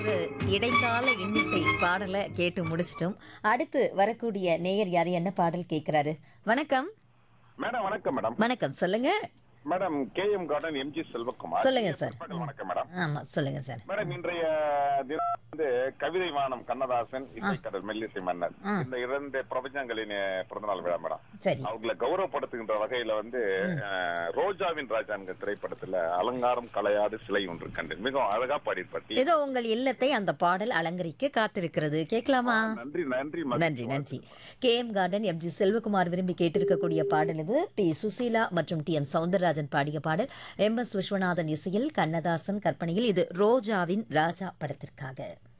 ஒரு இடைக்கால இன்னிசை பாடலை கேட்டு முடிச்சிட்டோம் அடுத்து வரக்கூடிய நேயர் யார் என்ன பாடல் கேட்கிறாரு வணக்கம் மேடம் வணக்கம் மேடம் வணக்கம் சொல்லுங்க madam K M garden MG Selvakumar சொல்லுங்க சார். பிற்பகல் வணக்கம் மேடம் ஆமா சொல்லுங்க சார் மேடம் இன்றைய தினம் வந்து கவிதை வானம் கண்ணதாசன் இசைக்கடல் மெல்லிசை மன்னர் இந்த இரண்டு பிரபஞ்சங்களின் பிறந்தநாள் விழா மேடம் சரி அவங்களை கௌரவப்படுத்துகின்ற வகையில வந்து அஹ், ரோஜாவின் ராஜாங்கிற திரைப்படத்துல அலங்காரம் கலையாடு சிலை ஒன்று கண்டேன் மிகவும் அழகா பாடியிருப்பாட்டி ஏதோ உங்கள் இல்லத்தை அந்த பாடல் அலங்கரிக்க காத்திருக்கிறது கேட்கலாமா நன்றி நன்றி நன்றி நன்றி K M garden M G Selvakumar விரும்பி கேட்டிருக்கக்கூடிய பாடல் இது பி சுசீலா மற்றும் டி எம் சவுந்தரராஜன் பாடிய பாடல் எம் எஸ் விஸ்வநாதன் இசையில் கண்ணதாசன் கற்பனையில் இது ரோஜாவின் ராஜா படத்திற்காக